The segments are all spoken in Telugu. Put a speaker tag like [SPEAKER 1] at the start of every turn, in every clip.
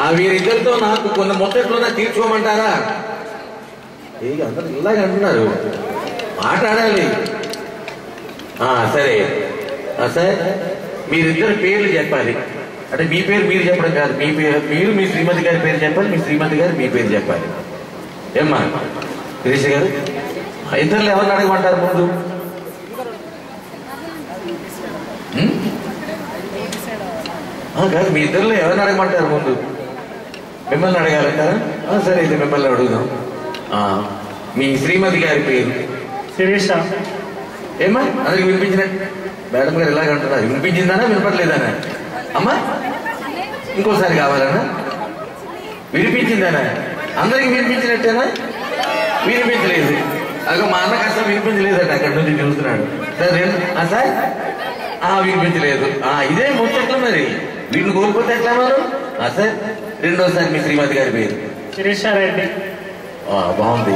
[SPEAKER 1] ఆ వీరిద్దరితో నాకు కొన్ని ముచ్చట్లున్నా తీర్చుకోమంటారా ఏ అందరూ ఇలాగే అంటున్నారు మాట్లాడాలి ఆ, సరే ఆ, సార్ మీరిద్దరు పేర్లు చెప్పాలి అంటే మీ పేరు మీరు చెప్పడం కాదు మీ పేరు మీరు మీ శ్రీమతి గారి పేరు చెప్పాలి మీ శ్రీమతి గారు మీ పేరు చెప్పాలి ఏమ్మా శిరీష గారు ఆ, ఇద్దరు ఎవరిని అడగమంటారు ముందు ఉం? ఆ, కాదు మీ ఇద్దరు ఎవరిని అడగమంటారు ముందు మిమ్మల్ని అడగాలంటారా ఆ, సరే అయితే మిమ్మల్ని అడుగుదాం ఆ, మీ శ్రీమతి గారి పేరు
[SPEAKER 2] శిరీష
[SPEAKER 1] ఏమ్మా అందరికి వినిపించినట్టు మేడం గారు ఇలాగ అంటున్నారు వినిపించిందనా వినపట్లేదనా అమ్మా ఇంకోసారి కావాలన్నా వినిపించిందనా అందరికి వినిపించినట్టేనా వినిపించలేదు అగో మా అన్న కష్టం వినిపించలేదట అక్కడ నుంచి చూస్తున్నాడు సార్ నేను ఆ సార్ ఆ వినిపించలేదు ఆ ఇదే ముచ్చట్లు మరి వీటిని కోల్పోతే ఎట్లా మరి ఆ సార్ రెండోసారి మీ శ్రీమతి గారి పేరు
[SPEAKER 2] శిరీష రెడ్డి
[SPEAKER 1] ఆ, బాగుంది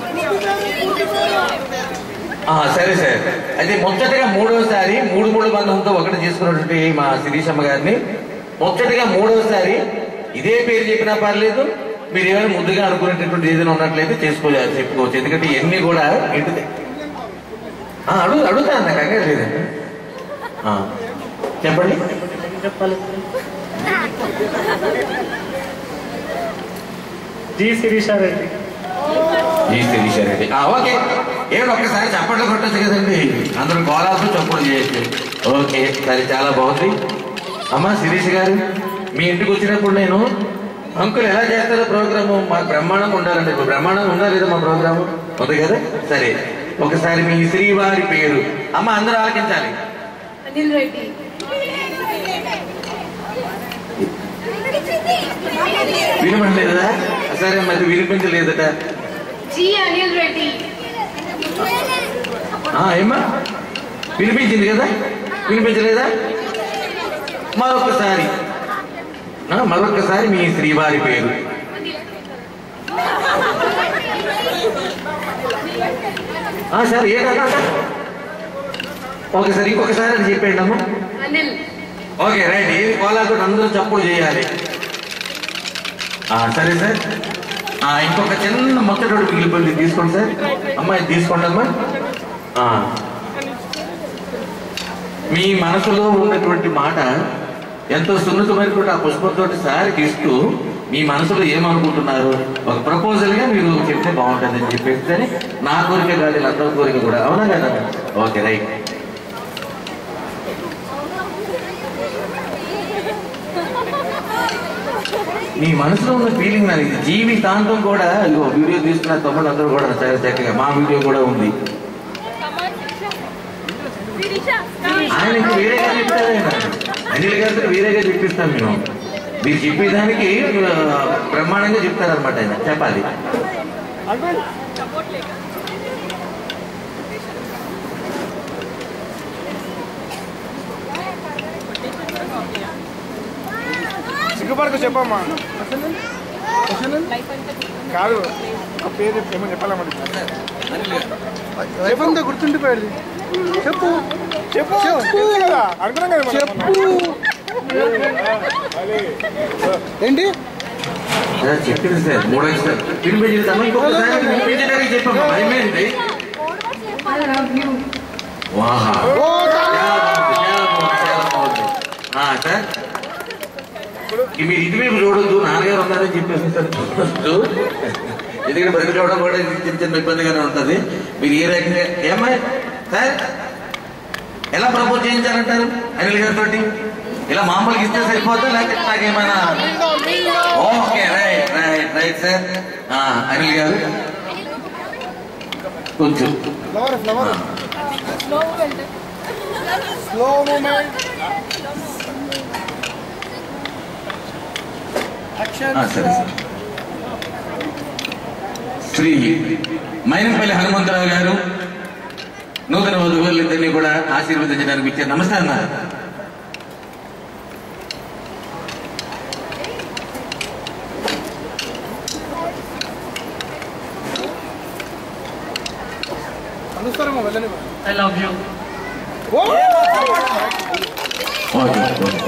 [SPEAKER 1] ఆ, సరే సార్ అయితే ముచ్చటగా మూడోసారి మూడు మూడు బంధంతో ఒకటి చేసుకున్నటువంటి మా శిరీషమ్మ గారిని ముచ్చటగా మూడోసారి ఇదే పేరు చెప్పినా పర్లేదు మీరు ఏమైనా ముద్దుగా అనుకునేటటువంటి ఏదైనా ఉన్నట్లయితే చేసుకోవాలి చెప్పుకోవచ్చు ఎందుకంటే ఇవన్నీ కూడా ఇంటిది ఆ, అడుగు అడుగుతా అన్న కంగారు లేదండి ఆ, చెప్పండి
[SPEAKER 2] ఏం చెప్పాలి జి శిరీష రెడ్డి
[SPEAKER 1] ఈ శిరీష రెడ్డి ఆ, ఓకే ఏమిటి ఒక్కసారి చప్పట్లు కొట్టచ్చు కదండి అందరూ గోళాలతో చప్పుడు చేయొచ్చు ఓకే సరే చాలా బాగుంది అమ్మా శిరీష గారు మీ ఇంటికి వచ్చినప్పుడు నేను అంకుల్ ఎలా చేస్తారో ప్రోగ్రాము మాకు బ్రహ్మాండంగా ఉండాలండి ఇప్పుడు బ్రహ్మాండంగా ఉందా లేదా మా ప్రోగ్రాము ఉంది కదా సరే ఒకసారి మీ శ్రీవారి పేరు అమ్మ అందరూ ఆలకించాలి
[SPEAKER 3] అనిల్ రెడ్డి
[SPEAKER 1] వినపడలేదా సరే మరి వినిపించలేదట
[SPEAKER 3] జి అనిల్ రెడ్డి
[SPEAKER 1] ఆ, ఏమ్మా వినిపించింది కదా వినిపించలేదా మరొకసారి ఆ, మరొకసారి మీ శ్రీవారి పేరు ఆ, సరే ఏంటన్నా ఒకసారి ఇంకొకసారి అది చెప్పండి అమ్మా
[SPEAKER 3] అనిల్
[SPEAKER 1] ఓకే రైట్ ఏది కోలాతో అందరూ చప్పుడు చేయాలి ఆ, సరే సార్ ఆ, ఇంకొక చిన్న మొత్తటోడు మిగిలిపోయింది తీసుకోండి సార్ అమ్మాయి తీసుకోండి అమ్మా ఆ. మీ మనసులో ఉన్నటువంటి మాట ఎంతో సున్నితమైనటువంటి ఆ పుష్పంతో సారికి ఇస్తూ మీ మనసులో ఏమనుకుంటున్నారు ఒక ప్రపోజల్ గా మీరు చెప్తే బాగుంటుందని చెప్పేసి అని నా కోరిక కాదు వీళ్ళందరి కోరిక కూడా అవునా కదా ఓకే రైట్ మీ మనసులో ఉన్న ఫీలింగ్ నాకు ఇది జీవితాంతం కూడా ఇదిగో వీడియో తీసుకున్న తమ్ముడు అందరూ కూడా చాలా చక్కగా మా వీడియో కూడా ఉంది ఆయనకి వేరేగా చెప్తారు ఆయన అనిల్ గారితో వేరేగా చెప్పిస్తాం మేము మీరు చెప్పేదానికి ఆ, బ్రహ్మాండంగా చెప్తారనమాట ఆయన చెప్పాలి
[SPEAKER 4] సిగ్గుపడకు చెప్పమ్మా కాదు ఆ పేరు ఏమో చెప్పాలమ్మా లైఫ్ అంతా గుర్తుండిపోయాడు చెప్పు చెప్పు చెప్పు కదా అనుకున్నాం కదా చెప్పు ఏంటి
[SPEAKER 1] సార్ చెప్పింది సార్ మూడో సార్ వినిపించిందమ్మా ఇంకొకసారి వినిపించడానికి చెప్పమ్మా భయమేంటి వాహా
[SPEAKER 4] ఓ
[SPEAKER 1] చాలా బాగుంది, చాలా బాగుంది, చాలా బాగుంది. ఆ, సార్ ఇక మీరు ఇటువైపు చూడొద్దు నాన్నగారు ఉన్నారని చెప్పేసి సార్ చూడొద్దు ఎందుకంటే బయట చూడడం కూడా చిన్న చిన్న ఇబ్బందిగానే ఉంటుంది మీరు ఏ రకంగా ఏమై సార్ ఎలా ప్రపోజ్ చేయించాలంటారు అనిల్ గారితో ఇలా మామూలుగా ఇస్తే సరిపోతా లేకపోతే నాకేమైనా okay right right right sir ఆ, అనిల్ గారు కొంచెం
[SPEAKER 4] flower flower slow movement action
[SPEAKER 1] ఆ, సరే సార్ శ్రీ మైనంపల్లి హనుమంతరావు గారు నూతన వధువులిద్దరినీ కూడా ఆశీర్వదించడానికి ఇచ్చారు నమస్తే అన్న
[SPEAKER 4] అనుసరమా వెళ్ళని
[SPEAKER 2] I love you
[SPEAKER 4] oh
[SPEAKER 1] okay okay